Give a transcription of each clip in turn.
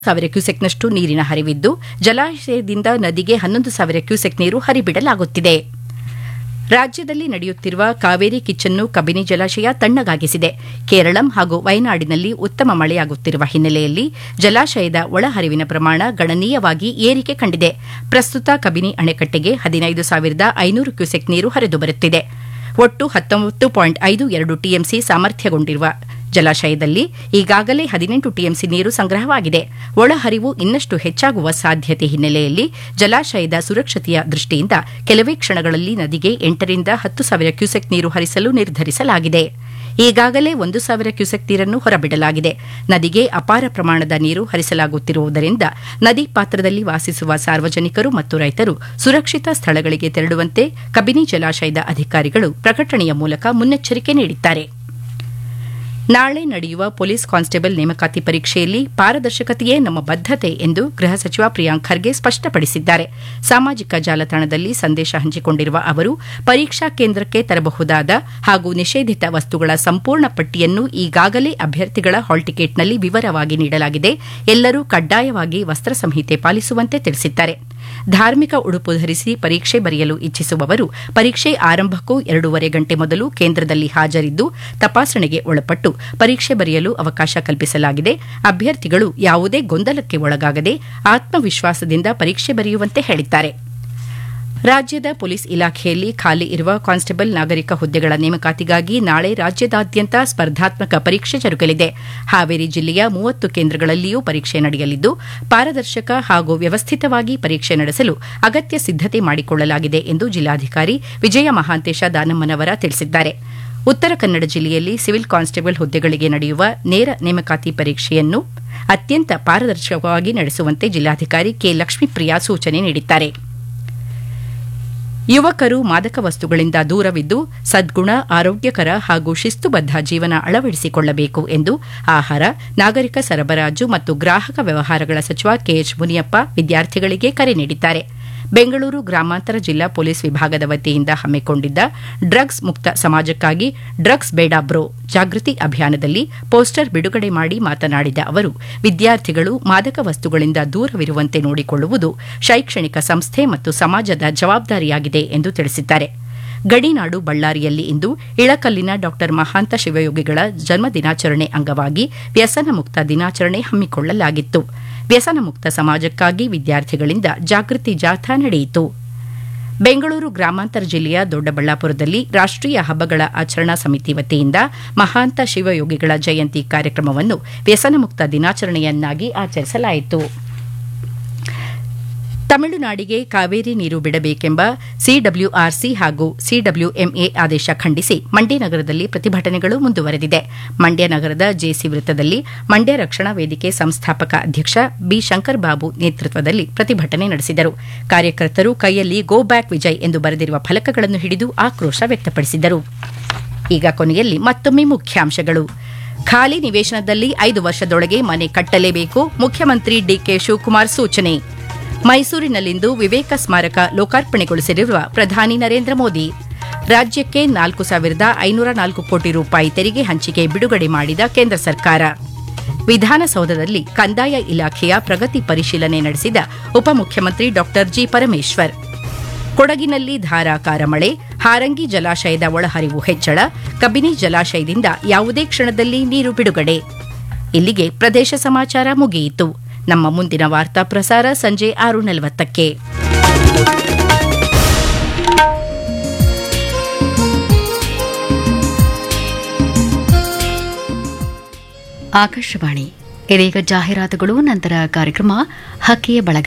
ಸಾವಿರ ಕ್ಯೂಸೆಕ್ನಷ್ಟು ನೀರಿನ ಹರಿವಿದ್ದು ಜಲಾಶಯದಿಂದ ನದಿಗೆ ಹನ್ನೊಂದು ಸಾವಿರ ಕ್ಯೂಸೆಕ್ ನೀರು ಹರಿಬಿಡಲಾಗುತ್ತಿದೆ ರಾಜ್ಯದಲ್ಲಿ ನಡೆಯುತ್ತಿರುವ ಕಾವೇರಿ ಕಿಚ್ಚನ್ನು ಕಬಿನಿ ಜಲಾಶಯ ತಣ್ಣಗಾಗಿಸಿದೆ ಕೇರಳಂ ಹಾಗೂ ವಯನಾಡಿನಲ್ಲಿ ಉತ್ತಮ ಮಳೆಯಾಗುತ್ತಿರುವ ಹಿನ್ನೆಲೆಯಲ್ಲಿ ಜಲಾಶಯದ ಒಳಹರಿವಿನ ಪ್ರಮಾಣ ಗಣನೀಯವಾಗಿ ಏರಿಕೆ ಕಂಡಿದೆ ಪ್ರಸ್ತುತ ಕಬಿನಿ ಅಣೆಕಟ್ಟೆಗೆ ಹದಿನೈದು ಸಾವಿರದ ಐನೂರು ಕ್ಯೂಸೆಕ್ ನೀರು ಹರಿದು ಬರುತ್ತಿದೆ ಒಟ್ಟು ಹತ್ತೊಂಬತ್ತು ಪಾಯಿಂಟ್ ಐದು ಎರಡು ಟಿಎಂಸಿ ಸಾಮರ್ಥ್ಯಗೊಂಡಿರುವ ಜಲಾಶಯದಲ್ಲಿ ಈಗಾಗಲೇ ಹದಿನೆಂಟು ಟಿಎಂಸಿ ನೀರು ಸಂಗ್ರಹವಾಗಿದೆ ಒಳಹರಿವು ಇನ್ನಷ್ಟು ಹೆಚ್ಚಾಗುವ ಸಾಧ್ಯತೆ ಹಿನ್ನೆಲೆಯಲ್ಲಿ ಜಲಾಶಯದ ಸುರಕ್ಷತೆಯ ದೃಷ್ಟಿಯಿಂದ ಕೆಲವೇ ಕ್ಷಣಗಳಲ್ಲಿ ನದಿಗೆ ಎಂಟರಿಂದ ಹತ್ತು ಸಾವಿರ ಕ್ಯೂಸೆಕ್ ನೀರು ಹರಿಸಲು ನಿರ್ಧರಿಸಲಾಗಿದೆ ಈಗಾಗಲೇ ಒಂದು ಸಾವಿರ ಕ್ಯೂಸೆಕ್ ನೀರನ್ನು ಹೊರಬಿಡಲಾಗಿದೆ ನದಿಗೆ ಅಪಾರ ಪ್ರಮಾಣದ ನೀರು ಹರಿಸಲಾಗುತ್ತಿರುವುದರಿಂದ ನದಿ ಪಾತ್ರದಲ್ಲಿ ವಾಸಿಸುವ ಸಾರ್ವಜನಿಕರು ಮತ್ತು ರೈತರು ಸುರಕ್ಷಿತ ಸ್ಥಳಗಳಿಗೆ ತೆರಳುವಂತೆ ಕಬಿನಿ ಜಲಾಶಯದ ಅಧಿಕಾರಿಗಳು ಪ್ರಕಟಣೆಯ ಮೂಲಕ ಮುನ್ನೆಚ್ಚರಿಕೆ ನೀಡಿದ್ದಾರೆ ನಾಳೆ ನಡೆಯುವ ಪೊಲೀಸ್ ಕಾನ್ಸ್ಟೇಬಲ್ ನೇಮಕಾತಿ ಪರೀಕ್ಷೆಯಲ್ಲಿ ಪಾರದರ್ಶಕತೆಯೇ ನಮ್ಮ ಬದ್ದತೆ ಎಂದು ಗೃಹ ಸಚಿವ ಪ್ರಿಯಾಂಕ್ ಖರ್ಗೆ ಸ್ಪಷ್ಟಪಡಿಸಿದ್ದಾರೆ ಸಾಮಾಜಿಕ ಜಾಲತಾಣದಲ್ಲಿ ಸಂದೇಶ ಹಂಚಿಕೊಂಡಿರುವ ಅವರು ಪರೀಕ್ಷಾ ಕೇಂದ್ರಕ್ಕೆ ತರಬಹುದಾದ ಹಾಗೂ ನಿಷೇಧಿತ ವಸ್ತುಗಳ ಸಂಪೂರ್ಣ ಪಟ್ಟಿಯನ್ನು ಈಗಾಗಲೇ ಅಭ್ಯರ್ಥಿಗಳ ಹಾಲ್ ಟಿಕೆಟ್ನಲ್ಲಿ ವಿವರವಾಗಿ ನೀಡಲಾಗಿದೆ ಎಲ್ಲರೂ ಕಡ್ಡಾಯವಾಗಿ ವಸ್ತ್ರ ಸಂಹಿತೆ ಪಾಲಿಸುವಂತೆ ತಿಳಿಸಿದ್ದಾರೆ ಧಾರ್ಮಿಕ ಉಡುಪು ಧರಿಸಿ ಪರೀಕ್ಷೆ ಬರೆಯಲು ಇಚ್ಛಿಸುವವರು ಪರೀಕ್ಷೆ ಆರಂಭಕ್ಕೂ ಎರಡೂವರೆ ಗಂಟೆ ಮೊದಲು ಕೇಂದ್ರದಲ್ಲಿ ಹಾಜರಿದ್ದು ತಪಾಸಣೆಗೆ ಒಳಪಟ್ಟು ಪರೀಕ್ಷೆ ಬರೆಯಲು ಅವಕಾಶ ಕಲ್ಪಿಸಲಾಗಿದೆ ಅಭ್ಯರ್ಥಿಗಳು ಯಾವುದೇ ಗೊಂದಲಕ್ಕೆ ಒಳಗಾಗದೆ ಆತ್ಮವಿಶ್ವಾಸದಿಂದ ಪರೀಕ್ಷೆ ಬರೆಯುವಂತೆ ಹೇಳಿದ್ದಾರೆ ರಾಜ್ಯದ ಪೊಲೀಸ್ ಇಲಾಖೆಯಲ್ಲಿ ಖಾಲಿ ಇರುವ ಕಾನ್ಸ್ಟೇಬಲ್ ನಾಗರಿಕ ಹುದ್ದೆಗಳ ನೇಮಕಾತಿಗಾಗಿ ನಾಳೆ ರಾಜ್ಯದಾದ್ಯಂತ ಸ್ಪರ್ಧಾತ್ಮಕ ಪರೀಕ್ಷೆ ಜರುಗಲಿದೆ ಹಾವೇರಿ ಜಿಲ್ಲೆಯ ಮೂವತ್ತು ಕೇಂದ್ರಗಳಲ್ಲಿಯೂ ಪರೀಕ್ಷೆ ನಡೆಯಲಿದ್ದು ಪಾರದರ್ಶಕ ಹಾಗೂ ವ್ಯವಸ್ಥಿತವಾಗಿ ಪರೀಕ್ಷೆ ನಡೆಸಲು ಅಗತ್ಯ ಸಿದ್ದತೆ ಮಾಡಿಕೊಳ್ಳಲಾಗಿದೆ ಎಂದು ಜಿಲ್ಲಾಧಿಕಾರಿ ವಿಜಯ ಮಹಾಂತೇಶ ದಾನಮ್ಮನವರ ತಿಳಿಸಿದ್ದಾರೆ ಉತ್ತರ ಕನ್ನಡ ಜಿಲ್ಲೆಯಲ್ಲಿ ಸಿವಿಲ್ ಕಾನ್ಸ್ಟೇಬಲ್ ಹುದ್ದೆಗಳಿಗೆ ನಡೆಯುವ ನೇರ ನೇಮಕಾತಿ ಪರೀಕ್ಷೆಯನ್ನು ಅತ್ಯಂತ ಪಾರದರ್ಶಕವಾಗಿ ನಡೆಸುವಂತೆ ಜಿಲ್ಲಾಧಿಕಾರಿ ಕೆ ಲಕ್ಷ್ಮೀಪ್ರಿಯಾ ಸೂಚನೆ ನೀಡಿದ್ದಾರೆ ಯುವಕರು ಮಾದಕ ವಸ್ತುಗಳಿಂದ ದೂರವಿದ್ದು ಸದ್ಗುಣ ಆರೋಗ್ಯಕರ ಹಾಗೂ ಶಿಸ್ತುಬದ್ಧ ಜೀವನ ಅಳವಡಿಸಿಕೊಳ್ಳಬೇಕು ಎಂದು ಆಹಾರ ನಾಗರಿಕ ಸರಬರಾಜು ಮತ್ತು ಗ್ರಾಹಕ ವ್ಯವಹಾರಗಳ ಸಚಿವ ಕೆಎಚ್ ಮುನಿಯಪ್ಪ ವಿದ್ಯಾರ್ಥಿಗಳಿಗೆ ಕರೆ ನೀಡಿದ್ದಾರೆ ಬೆಂಗಳೂರು ಗ್ರಾಮಾಂತರ ಜಿಲ್ಲಾ ಪೊಲೀಸ್ ವಿಭಾಗದ ವತಿಯಿಂದ ಹಮ್ಮಿಕೊಂಡಿದ್ದ ಡ್ರಗ್ಸ್ ಮುಕ್ತ ಸಮಾಜಕ್ಕಾಗಿ ಡ್ರಗ್ಸ್ ಬೇಡ ಬ್ರೋ ಜಾಗೃತಿ ಅಭಿಯಾನದಲ್ಲಿ ಪೋಸ್ಟರ್ ಬಿಡುಗಡೆ ಮಾಡಿ ಮಾತನಾಡಿದ ಅವರು ವಿದ್ಯಾರ್ಥಿಗಳು ಮಾದಕ ವಸ್ತುಗಳಿಂದ ದೂರವಿರುವಂತೆ ನೋಡಿಕೊಳ್ಳುವುದು ಶೈಕ್ಷಣಿಕ ಸಂಸ್ಥೆ ಮತ್ತು ಸಮಾಜದ ಜವಾಬ್ದಾರಿಯಾಗಿದೆ ಎಂದು ತಿಳಿಸಿದ್ದಾರೆ ಗಡಿನಾಡು ಬಳ್ಳಾರಿಯಲ್ಲಿ ಇಂದು ಇಳಕಲ್ಲಿನ ಡಾ ಮಹಾಂತ ಶಿವಯೋಗಿಗಳ ಜನ್ಮ ದಿನಾಚರಣೆ ಅಂಗವಾಗಿ ವ್ಯಸನ ಮುಕ್ತ ದಿನಾಚರಣೆ ಹಮ್ಮಿಕೊಳ್ಳಲಾಗಿತ್ತು ವ್ಯಸನ ಮುಕ್ತ ಸಮಾಜಕ್ಕಾಗಿ ವಿದ್ಯಾರ್ಥಿಗಳಿಂದ ಜಾಗೃತಿ ಜಾಥಾ ನಡೆಯಿತು ಬೆಂಗಳೂರು ಗ್ರಾಮಾಂತರ ಜಿಲ್ಲೆಯ ದೊಡ್ಡಬಳ್ಳಾಪುರದಲ್ಲಿ ರಾಷ್ಟೀಯ ಹಬ್ಬಗಳ ಆಚರಣಾ ಸಮಿತಿ ವತಿಯಿಂದ ಮಹಾಂತ ಶಿವಯೋಗಿಗಳ ಜಯಂತಿ ಕಾರ್ಯಕ್ರಮವನ್ನು ವ್ಯಸನ ಮುಕ್ತ ದಿನಾಚರಣೆಯನ್ನಾಗಿ ಆಚರಿಸಲಾಯಿತು ತಮಿಳುನಾಡಿಗೆ ಕಾವೇರಿ ನೀರು ಬಿಡಬೇಕೆಂಬ ಸಿಡಬ್ಲ್ಯೂಆರ್ಸಿ ಹಾಗೂ ಸಿಡಬ್ಲ್ಯೂಎಂಎ ಆದೇಶ ಖಂಡಿಸಿ ಮಂಡ್ಯ ನಗರದಲ್ಲಿ ಪ್ರತಿಭಟನೆಗಳು ಮುಂದುವರೆದಿದೆ ಮಂಡ್ಯ ನಗರದ ಜೆಸಿ ವೃತ್ತದಲ್ಲಿ ಮಂಡ್ಯ ರಕ್ಷಣಾ ವೇದಿಕೆ ಸಂಸ್ಥಾಪಕ ಅಧ್ಯಕ್ಷ ಬಿ ಶಂಕರ್ ಬಾಬು ನೇತೃತ್ವದಲ್ಲಿ ಪ್ರತಿಭಟನೆ ನಡೆಸಿದರು ಕಾರ್ಯಕರ್ತರು ಕೈಯಲ್ಲಿ ಗೋ ಬ್ಯಾಕ್ ವಿಜಯ್ ಎಂದು ಬರೆದಿರುವ ಫಲಕಗಳನ್ನು ಹಿಡಿದು ಆಕ್ರೋಶ ವ್ಯಕ್ತಪಡಿಸಿದರು ಈಗ ಕೊನೆಯಲ್ಲಿ ಮತ್ತೊಮ್ಮೆ ಮುಖ್ಯಾಂಶಗಳು ಖಾಲಿ ನಿವೇಶನದಲ್ಲಿ ಐದು ವರ್ಷದೊಳಗೆ ಮನೆ ಕಟ್ಟಲೇಬೇಕು ಮುಖ್ಯಮಂತ್ರಿ ಡಿಕೆ ಶಿವಕುಮಾರ್ ಸೂಚನೆ ಮೈಸೂರಿನಲ್ಲಿಂದು ವಿವೇಕ ಸ್ಮಾರಕ ಲೋಕಾರ್ಪಣೆಗೊಳಿಸಿರುವ ಪ್ರಧಾನಿ ನರೇಂದ್ರ ಮೋದಿ ರಾಜ್ಯಕ್ಕೆ ನಾಲ್ಕು ಸಾವಿರದ ಐನೂರ ನಾಲ್ಕು ಕೋಟಿ ರೂಪಾಯಿ ತೆರಿಗೆ ಹಂಚಿಕೆ ಬಿಡುಗಡೆ ಮಾಡಿದ ಕೇಂದ್ರ ಸರ್ಕಾರ ವಿಧಾನಸೌಧದಲ್ಲಿ ಕಂದಾಯ ಇಲಾಖೆಯ ಪ್ರಗತಿ ಪರಿಶೀಲನೆ ನಡೆಸಿದ ಉಪಮುಖ್ಯಮಂತ್ರಿ ಡಾ ಜಿ ಪರಮೇಶ್ವರ್ ಕೊಡಗಿನಲ್ಲಿ ಧಾರಾಕಾರ ಮಳೆ ಹಾರಂಗಿ ಜಲಾಶಯದ ಒಳಹರಿವು ಹೆಚ್ಚಳ ಕಬಿನಿ ಜಲಾಶಯದಿಂದ ಯಾವುದೇ ಕ್ಷಣದಲ್ಲಿ ನೀರು ಬಿಡುಗಡೆ ಇಲ್ಲಿಗೆ ಪ್ರದೇಶ ಸಮಾಚಾರ ಮುಗಿಯಿತು ನಮ್ಮ ಮುಂದಿನ ವಾರ್ತಾ ಪ್ರಸಾರ ಸಂಜೆ ಆರು ನಲವತ್ತಕ್ಕೆ ಆಕಾಶವಾಣಿ ಇದೀಗ ಜಾಹೀರಾತುಗಳು ನಂತರ ಕಾರ್ಯಕ್ರಮ ಹಕ್ಕಿಯ ಬಳಗ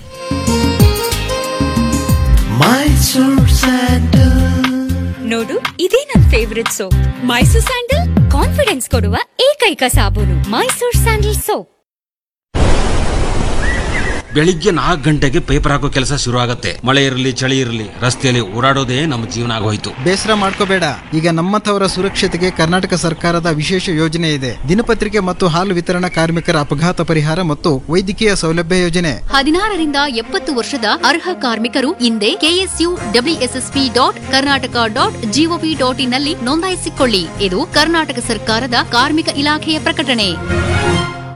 ನೋಡು ಇದೇ ನನ್ favourite soap Mysore sandal confidence ಕೊಡುವ ಏಕೈಕ ಸಾಬೂನು ಮೈಸೂರ್ ಸ್ಯಾಂಡಲ್ ಸೋಪ್ ಬೆಳಿಗ್ಗೆ ನಾಲ್ಕು ಗಂಟೆಗೆ ಪೇಪರ್ ಹಾಕೋ ಕೆಲಸ ಶುರು ಆಗತ್ತೆ ಮಳೆ ಇರಲಿ ಚಳಿ ಇರಲಿ ರಸ್ತೆಯಲ್ಲಿ ಓಡಾಡೋದೇ ನಮ್ಮ ಜೀವನ ಆಗೋಯ್ತು ಬೇಸರ ಮಾಡ್ಕೋಬೇಡ ಈಗ ನಮ್ಮಂಥವರ ಸುರಕ್ಷತೆಗೆ ಕರ್ನಾಟಕ ಸರ್ಕಾರದ ವಿಶೇಷ ಯೋಜನೆ ಇದೆ ದಿನಪತ್ರಿಕೆ ಮತ್ತು ಹಾಲು ವಿತರಣಾ ಕಾರ್ಮಿಕರ ಅಪಘಾತ ಪರಿಹಾರ ಮತ್ತು ವೈದ್ಯಕೀಯ ಸೌಲಭ್ಯ ಯೋಜನೆ ಹದಿನಾರರಿಂದ ಎಪ್ಪತ್ತು ವರ್ಷದ ಅರ್ಹ ಕಾರ್ಮಿಕರು ಹಿಂದೆ KSU WSSP dot Karnataka dot GOV dot ಇನ್ನಲ್ಲಿ ನೋಂದಾಯಿಸಿಕೊಳ್ಳಿ ಇದು ಕರ್ನಾಟಕ ಸರ್ಕಾರದ ಕಾರ್ಮಿಕ ಇಲಾಖೆಯ ಪ್ರಕಟಣೆ